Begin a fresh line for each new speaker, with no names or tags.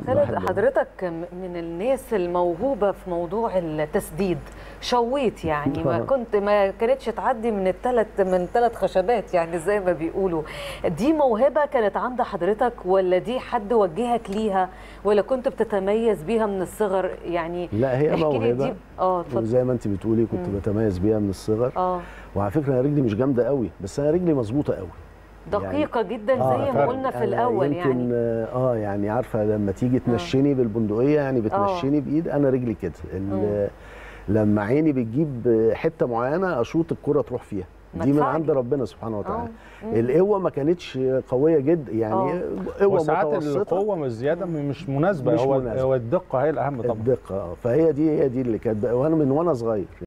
خالد
الواحد-
حضرتك من الناس الموهوبه في موضوع التسديد شويت يعني ما
آه.
كنت ما كانتش تعدي من الثلاث من ثلاث خشبات يعني زي ما بيقولوا دي موهبه كانت عند حضرتك ولا دي حد وجهك ليها ولا كنت بتتميز بيها من الصغر يعني
لا هي
احكي لي
موهبه
دي اه اتفضل
وزي ما انت بتقولي كنت بتميز بيها من الصغر
اه
وعلى فكره انا رجلي مش جامده قوي بس انا رجلي مظبوطه قوي
دقيقه جدا
آه،
زي ما
فعلا.
قلنا في
أنا
الاول
يمكن
يعني
اه يعني عارفه لما تيجي تنشني بالبندقيه يعني بتنشني بايد انا رجلي كده ال- لما عيني بتجيب حته معينه اشوط الكره تروح فيها دي من
مدفعي.
عند ربنا سبحانه وتعالى
مم.
القوه ما كانتش قويه جدا يعني
آه.
قوه
وساعات
متوسطه
القوه مش زياده مش مناسبه
مش
هو
مناسبة.
هو الدقه هي الاهم طبعا
الدقه آه. فهي دي هي دي اللي كانت وانا من وانا صغير